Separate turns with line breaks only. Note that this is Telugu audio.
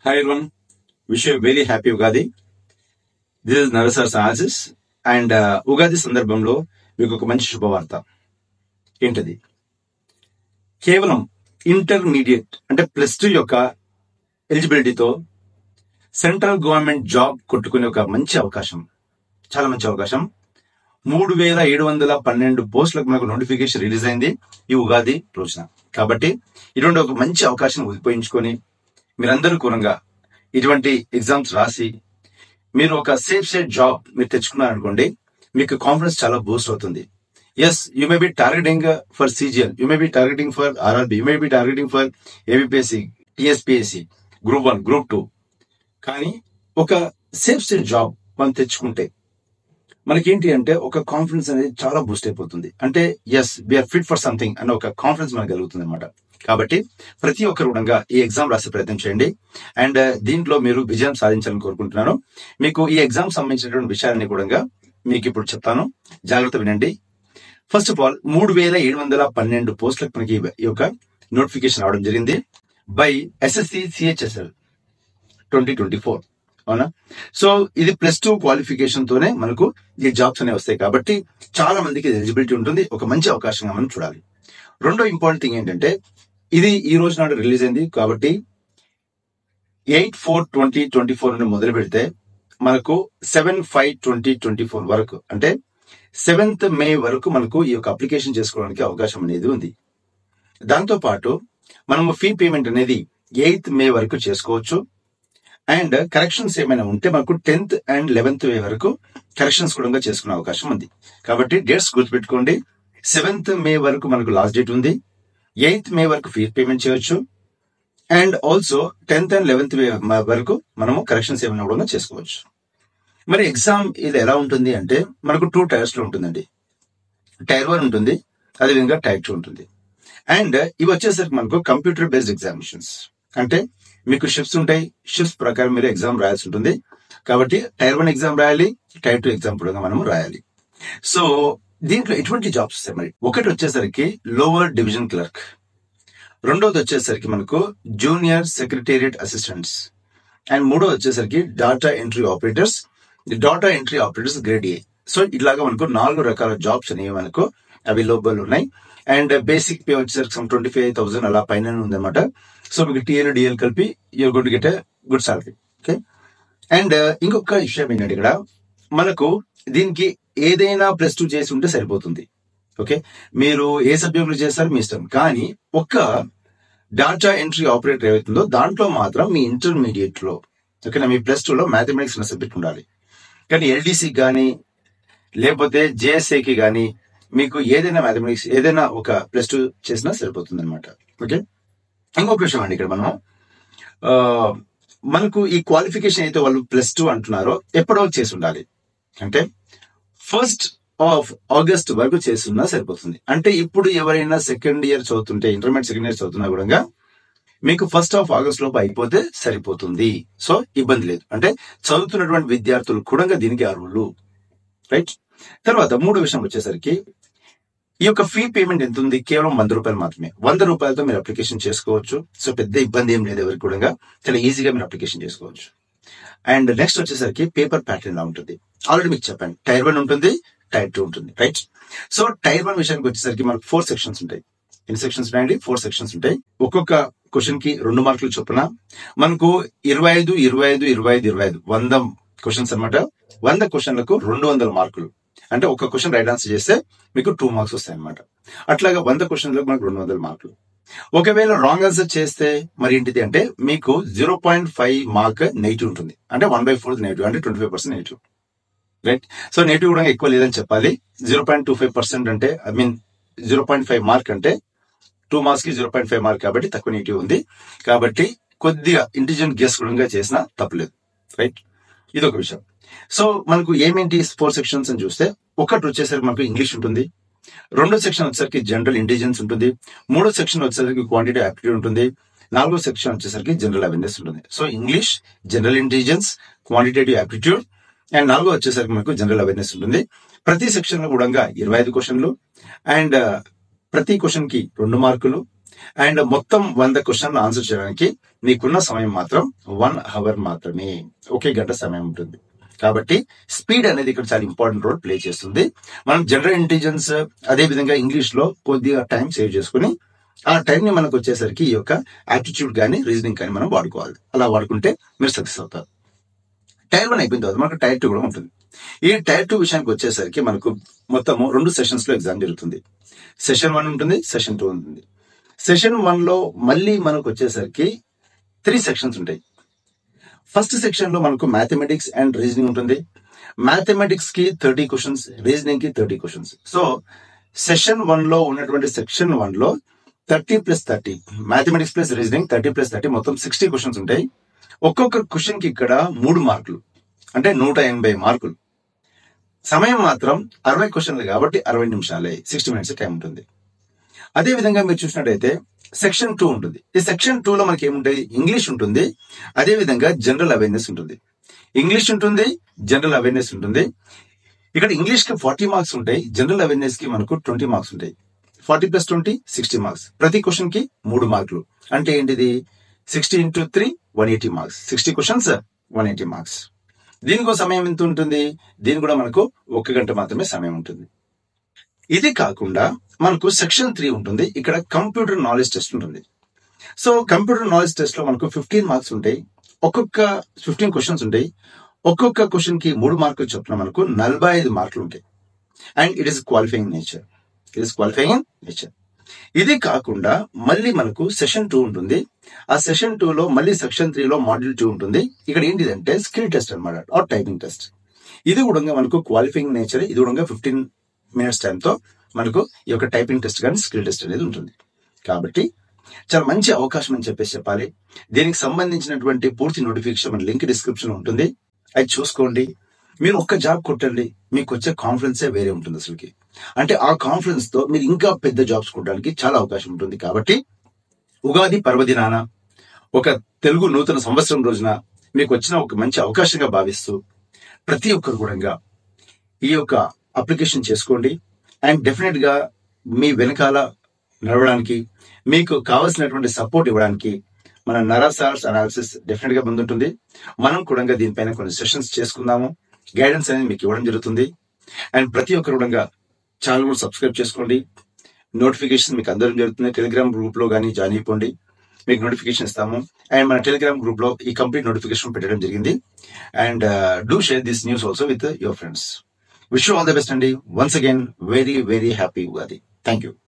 Hi everyone. Wish you a very happy Ugadi. This is Narasar Sahazis and Ugadi సందర్భంలో మీకు ఒక మంచి శుభవార్త ఏంటది కేవలం ఇంటర్మీడియట్ అంటే ప్లస్ టూ యొక్క ఎలిజిబిలిటీతో సెంట్రల్ గవర్నమెంట్ జాబ్ కొట్టుకునే ఒక మంచి అవకాశం చాలా మంచి అవకాశం మూడు వేల ఏడు వందల పన్నెండు పోస్టులకు మనకు నోటిఫికేషన్ రిలీజ్ అయింది ఈ ఉగాది రోజున కాబట్టి ఇటువంటి ఒక మంచి అవకాశం ఉపయోగించుకొని మీరందరూ కూరంగా ఇటువంటి ఎగ్జామ్స్ రాసి మీరు ఒక సేఫ్ సైడ్ జాబ్ మీరు తెచ్చుకున్నారనుకోండి మీకు కాన్ఫిడెన్స్ చాలా బూస్ట్ అవుతుంది yes you may be targeting for CGL you may be targeting for RRB you may be targeting for APPSC TSPSC group one group two కానీ ఒక సేఫ్ సైడ్ జాబ్ మనం తెచ్చుకుంటే మనకేంటి అంటే ఒక కాన్ఫిడెన్స్ అనేది చాలా బూస్ట్ అయిపోతుంది అంటే yes we are fit for something అన్న ఒక కాన్ఫిడెన్స్ మనకు కలుగుతుంది అనమాట కాబట్టి ప్రతి ఒక్కరు కూడా ఈ ఎగ్జామ్ రాసే ప్రయత్నం చేయండి అండ్ దీంట్లో మీరు విజయం సాధించాలని కోరుకుంటున్నాను మీకు ఈ ఎగ్జామ్ సంబంధించినటువంటి విషయాలన్నీ కూడా మీకు ఇప్పుడు చెప్తాను జాగ్రత్త వినండి ఫస్ట్ ఆఫ్ ఆల్ మూడు వేల ఏడు వందల పన్నెండు పోస్టులకు మనకి ఈ యొక్క నోటిఫికేషన్ రావడం జరిగింది by SSC CHSL twenty twenty four అవునా సో ఇది ప్లస్ టూ క్వాలిఫికేషన్ తోనే మనకు ఈ జాబ్స్ అనేవి వస్తాయి కాబట్టి చాలా మందికి ఎలిజిబిలిటీ ఉంటుంది ఒక మంచి అవకాశంగా మనం చూడాలి రెండో ఇంపార్టెంట్ థింగ్ ఏంటంటే ఇది ఈ రోజు నాడు రిలీజ్ అయింది కాబట్టి eight four twenty twenty four నుండి మొదలు పెడితే మనకు seven five twenty twenty four వరకు అంటే సెవెంత్ మే వరకు మనకు ఈ యొక్క అప్లికేషన్ చేసుకోవడానికి అవకాశం అనేది ఉంది దాంతో పాటు మనము ఫీ పేమెంట్ అనేది ఎయిత్ మే వరకు చేసుకోవచ్చు అండ్ కరెక్షన్స్ ఏమైనా ఉంటే మనకు టెన్త్ అండ్ లెవెన్త్ మే వరకు కరెక్షన్స్ కూడా చేసుకునే అవకాశం ఉంది కాబట్టి డేట్స్ గుర్తుపెట్టుకోండి సెవెంత్ మే వరకు మనకు లాస్ట్ డేట్ ఉంది ఎయిత్ మే వరకు ఫీ పేమెంట్ చేయొచ్చు and also tenth and eleventh May వరకు మనము కరెక్షన్స్ ఏమైనా కూడా చేసుకోవచ్చు మరి ఎగ్జామ్ ఇది ఎలా ఉంటుంది అంటే మనకు టూ టైర్స్ లో ఉంటుందండి టైర్ వన్ ఉంటుంది అదేవిధంగా టైర్ టూ ఉంటుంది అండ్ ఇవి వచ్చేసరికి మనకు కంప్యూటర్ బేస్డ్ ఎగ్జామినేషన్స్ అంటే మీకు షిఫ్ట్స్ ఉంటాయి షిఫ్ట్స్ ప్రకారం మీరు ఎగ్జామ్ రాయాల్సి ఉంటుంది కాబట్టి టైర్ వన్ ఎగ్జామ్ రాయాలి టైర్ టూ ఎగ్జామ్ కూడా మనం రాయాలి సో దీంట్లో ఎటువంటి జాబ్స్ వస్తాయి మరి ఒకటి వచ్చేసరికి లోవర్ డివిజన్ క్లర్క్ రెండోది వచ్చేసరికి మనకు జూనియర్ సెక్రటేరియట్ అసిస్టెంట్స్ అండ్ మూడోది వచ్చేసరికి data entry operators data entry operators grade A so ఇలాగా మనకు నాలుగు రకాల జాబ్స్ అనేవి మనకు అవైలబుల్ ఉన్నాయి అండ్ బేసిక్ పే వచ్చేసరికి సమ్ ట్వంటీ ఫైవ్ థౌసండ్ అలా పైన ఉందన్నమాట సో మీకు టీఎల్ డిఎల్ కలిపి your good get good salary okay and ఇంకొక విషయం ఏంటంటే ఇక్కడ మనకు దీనికి ఏదైనా ప్లస్ టూ చేసి ఉంటే సరిపోతుంది ఓకే మీరు ఏ సబ్జెక్టులు చేస్తారు మీ ఇష్టం కానీ ఒక్క డాటా ఎంట్రీ ఆపరేటర్ ఏవైతుందో దాంట్లో మాత్రం మీ ఇంటర్మీడియట్ లో ఓకేనా మీ ప్లస్ టూలో మ్యాథమెటిక్స్ అనే సబ్జెక్ట్ ఉండాలి కానీ ఎల్డీసీ కానీ లేకపోతే జేఎస్ఏకి కానీ మీకు ఏదైనా మ్యాథమెటిక్స్ ఏదైనా ఒక ప్లస్ టూ చేసినా సరిపోతుంది అనమాట ఓకే ఇంకొక విషయం అండి ఇక్కడ మనం ఆ, మనకు ఈ క్వాలిఫికేషన్ అయితే వాళ్ళు ప్లస్ టూ అంటున్నారో ఎప్పటి వరకు చేసి ఉండాలి అంటే ఫస్ట్ ఆఫ్ ఆగస్ట్ వరకు చేస్తున్నా సరిపోతుంది అంటే ఇప్పుడు ఎవరైనా సెకండ్ ఇయర్ చదువుతుంటే ఇంటర్మీడియట్ సెకండ్ ఇయర్ చదువుతున్నా కూడా మీకు ఫస్ట్ ఆఫ్ ఆగస్ట్ లోపు అయిపోతే సరిపోతుంది సో ఇబ్బంది లేదు అంటే చదువుతున్నటువంటి విద్యార్థులు కూడా దీనికి అర్హులు రైట్ తర్వాత మూడో విషయం వచ్చేసరికి ఈ యొక్క ఫీ పేమెంట్ ఎంత ఉంది కేవలం వంద రూపాయలు మాత్రమే వంద రూపాయలతో మీరు అప్లికేషన్ చేసుకోవచ్చు సో పెద్ద ఇబ్బంది ఏం లేదు ఎవరికి కూడా చాలా ఈజీగా మీరు అప్లికేషన్ చేసుకోవచ్చు అండ్ నెక్స్ట్ వచ్చేసరికి పేపర్ ప్యాటర్న్ లా ఉంటుంది ఆల్రెడీ మీకు చెప్పాను టైర్ వన్ ఉంటుంది టైర్ టూ ఉంటుంది రైట్ సో టైర్ వన్ విషయానికి వచ్చేసరికి మనకు ఫోర్ సెక్షన్స్ ఉంటాయి ఎన్ని సెక్షన్స్ ఉన్నాయండి ఫోర్ సెక్షన్స్ ఉంటాయి ఒక్కొక్క క్వశ్చన్ కి రెండు మార్కులు చొప్పున మనకు ఇరవై ఐదు ఇరవై ఐదు ఇరవై ఐదు ఇరవై ఐదు వంద క్వశ్చన్స్ అన్నమాట వంద క్వశ్చన్లకు రెండు వందల మార్కులు అంటే ఒక క్వశ్చన్ రైట్ ఆన్సర్ చేస్తే మీకు టూ మార్క్స్ వస్తాయి అనమాట అట్లాగా వంద క్వశ్చన్లకు మనకు రెండు వందల మార్కులు ఒకవేళ రాంగ్ ఆన్సర్ చేస్తే మరి ఏంటిది అంటే మీకు zero point five mark negative ఉంటుంది అంటే వన్ బై ఫోర్ నెగిటివ్ అంటే twenty five percent negative right so negative కూడా ఎక్కువ లేదని చెప్పాలి zero point two five percent అంటే I mean zero point five mark అంటే టూ మార్క్స్ కి జీరో పాయింట్ ఫైవ్ మార్క్ కాబట్టి తక్కువ నెగిటివ్ ఉంది కాబట్టి కొద్దిగా ఇంటెలిజెంట్ గెస్ కూడా చేసినా తప్పలేదు రైట్ ఇది ఒక విషయం సో మనకు ఏమేంటి ఫోర్ సెక్షన్స్ అని చూస్తే ఒకటి వచ్చేసరికి మనకు ఇంగ్లీష్ ఉంటుంది రెండో సెక్షన్ వచ్చేసరికి జనరల్ ఇంటెలిజెన్స్ ఉంటుంది మూడో సెక్షన్ వచ్చేసరికి క్వాంటిటీ యాప్టిట్యూడ్ ఉంటుంది నాలుగో సెక్షన్ వచ్చేసరికి జనరల్ అవేర్నెస్ ఉంటుంది so English general intelligence quantitative aptitude and నాలుగో వచ్చేసరికి మనకు జనరల్ అవేర్నెస్ ఉంటుంది ప్రతి సెక్షన్ లో కూడా ఇరవై ఐదు క్వశ్చన్లు అండ్ ప్రతి క్వశ్చన్ కి రెండు మార్కులు అండ్ మొత్తం వంద క్వశ్చన్లు ఆన్సర్ చేయడానికి నీకున్న సమయం మాత్రం వన్ అవర్ మాత్రమే ఒకే గంట సమయం ఉంటుంది కాబట్టి స్పీడ్ అనేది ఇక్కడ చాలా ఇంపార్టెంట్ రోల్ ప్లే చేస్తుంది మనం జనరల్ ఇంటెలిజెన్స్ అదే విధంగా ఇంగ్లీష్ లో కొద్దిగా టైం సేవ్ చేసుకుని ఆ టైం ని మనకు వచ్చేసరికి ఈ యొక్క యాటిట్యూడ్ కానీ రీజనింగ్ కానీ మనం వాడుకోవాలి అలా వాడుకుంటే మీరు సక్సెస్ అవుతారు టైర్ వన్ అయిపోయిన తర్వాత మనకు టైర్ టూ కూడా ఉంటుంది ఈ టైర్ టూ విషయానికి వచ్చేసరికి మనకు మొత్తము రెండు సెషన్స్ లో ఎగ్జామ్ జరుగుతుంది సెషన్ వన్ ఉంటుంది సెషన్ టూ ఉంటుంది సెషన్ వన్ లో మళ్ళీ మనకు వచ్చేసరికి త్రీ సెక్షన్స్ ఉంటాయి ఫస్ట్ సెక్షన్ లో మనకు మ్యాథమెటిక్స్ అండ్ రీజనింగ్ ఉంటుంది మ్యాథమెటిక్స్ కి థర్టీ క్వశ్చన్స్ రీజనింగ్ కి thirty questions so session one లో ఉన్నటువంటి సెక్షన్ వన్ లో thirty plus thirty mathematics plus reasoning thirty plus thirty మొత్తం సిక్స్టీ క్వశ్చన్స్ ఉంటాయి ఒక్కొక్క క్వశ్చన్ కి ఇక్కడ మూడు మార్కులు అంటే నూట ఎనభై మార్కులు సమయం మాత్రం అరవై క్వశ్చన్లు కాబట్టి అరవై నిమిషాలే సిక్స్టీ మినిట్స్ టైం ఉంటుంది అదే విధంగా మీరు చూసినట్టయితే సెక్షన్ టూ ఉంటుంది ఈ సెక్షన్ టూ లో మనకి ఏముంటాయి ఇంగ్లీష్ ఉంటుంది అదే విధంగా జనరల్ అవేర్నెస్ ఉంటుంది ఇంగ్లీష్ ఉంటుంది జనరల్ అవేర్నెస్ ఉంటుంది ఇక్కడ ఇంగ్లీష్ కి ఫార్టీ మార్క్స్ ఉంటాయి జనరల్ అవేర్నెస్ కి మనకు ట్వంటీ మార్క్స్ ఉంటాయి forty plus twenty sixty marks ప్రతి క్వశ్చన్ కి మూడు మార్కులు అంటే ఏంటిది sixty into three one eighty marks sixty questions one eighty marks దీనికో సమయం ఎంత ఉంటుంది దీని కూడా మనకు ఒక గంట మాత్రమే సమయం ఉంటుంది ఇది కాకుండా మనకు సెక్షన్ త్రీ ఉంటుంది ఇక్కడ కంప్యూటర్ నాలెడ్జ్ టెస్ట్ ఉంటుంది సో కంప్యూటర్ నాలెడ్జ్ టెస్ట్ లో మనకు ఫిఫ్టీన్ మార్క్స్ ఉంటాయి ఒక్కొక్క ఫిఫ్టీన్ క్వశ్చన్స్ ఉంటాయి ఒక్కొక్క క్వశ్చన్ కి మూడు మార్కులు చొప్పున మనకు నలభై ఐదు మార్కులు ఉంటాయి and it is qualifying nature it is qualifying nature ఇది కాకుండా మళ్ళీ మనకు సెషన్ టూ ఉంటుంది ఆ సెషన్ టూ లో మళ్ళీ సెక్షన్ త్రీ లో మాడ్యూల్ టూ ఉంటుంది ఇక్కడ ఏంటిదంటే స్కిల్ టెస్ట్ అనమాట ఆర్ టైపింగ్ టెస్ట్ ఇది కూడా మనకు క్వాలిఫైయింగ్ నేచర్ ఇది కూడా ఫిఫ్టీన్ మినిట్స్ టైంతో మనకు ఈ యొక్క టైపింగ్ టెస్ట్ కానీ స్కిల్ టెస్ట్ అనేది ఉంటుంది కాబట్టి చాలా మంచి అవకాశం అని చెప్పేసి చెప్పాలి దీనికి సంబంధించినటువంటి పూర్తి నోటిఫికేషన్ మన లింక్ డిస్క్రిప్షన్ ఉంటుంది అది చూసుకోండి మీరు ఒక్క జాబ్ కొట్టండి మీకు వచ్చే కాన్ఫిడెన్సే వేరే ఉంటుంది అసలుకి అంటే ఆ కాన్ఫిడెన్స్ తో మీరు ఇంకా పెద్ద జాబ్స్ కొట్టడానికి చాలా అవకాశం ఉంటుంది కాబట్టి ఉగాది పర్వదినాన ఒక తెలుగు నూతన సంవత్సరం రోజున మీకు వచ్చిన ఒక మంచి అవకాశంగా భావిస్తూ ప్రతి ఒక్కరు కూడా ఈ యొక్క అప్లికేషన్ చేసుకోండి అండ్ డెఫినెట్ గా మీ వెనకాల నడవడానికి మీకు కావలసినటువంటి సపోర్ట్ ఇవ్వడానికి మన నరాసార్స్ అనాలిసిస్ డెఫినెట్ గా ముందుంటుంది మనం కూడా దీనిపైన కొన్ని సెషన్స్ చేసుకుందాము గైడెన్స్ అనేది మీకు ఇవ్వడం జరుగుతుంది అండ్ ప్రతి ఒక్కరు కూడా ఛానల్ కూడా సబ్స్క్రైబ్ చేసుకోండి నోటిఫికేషన్ మీకు అందరం జరుగుతుంది టెలిగ్రామ్ గ్రూప్ లో కానీ జాయిన్ అయిపోండి మీకు నోటిఫికేషన్ ఇస్తాము అండ్ మన టెలిగ్రామ్ గ్రూప్ లో ఈ కంప్లీట్ నోటిఫికేషన్ పెట్టడం జరిగింది and do share this news also with your friends wish all the best అండి once again very very happy Ugadi thank you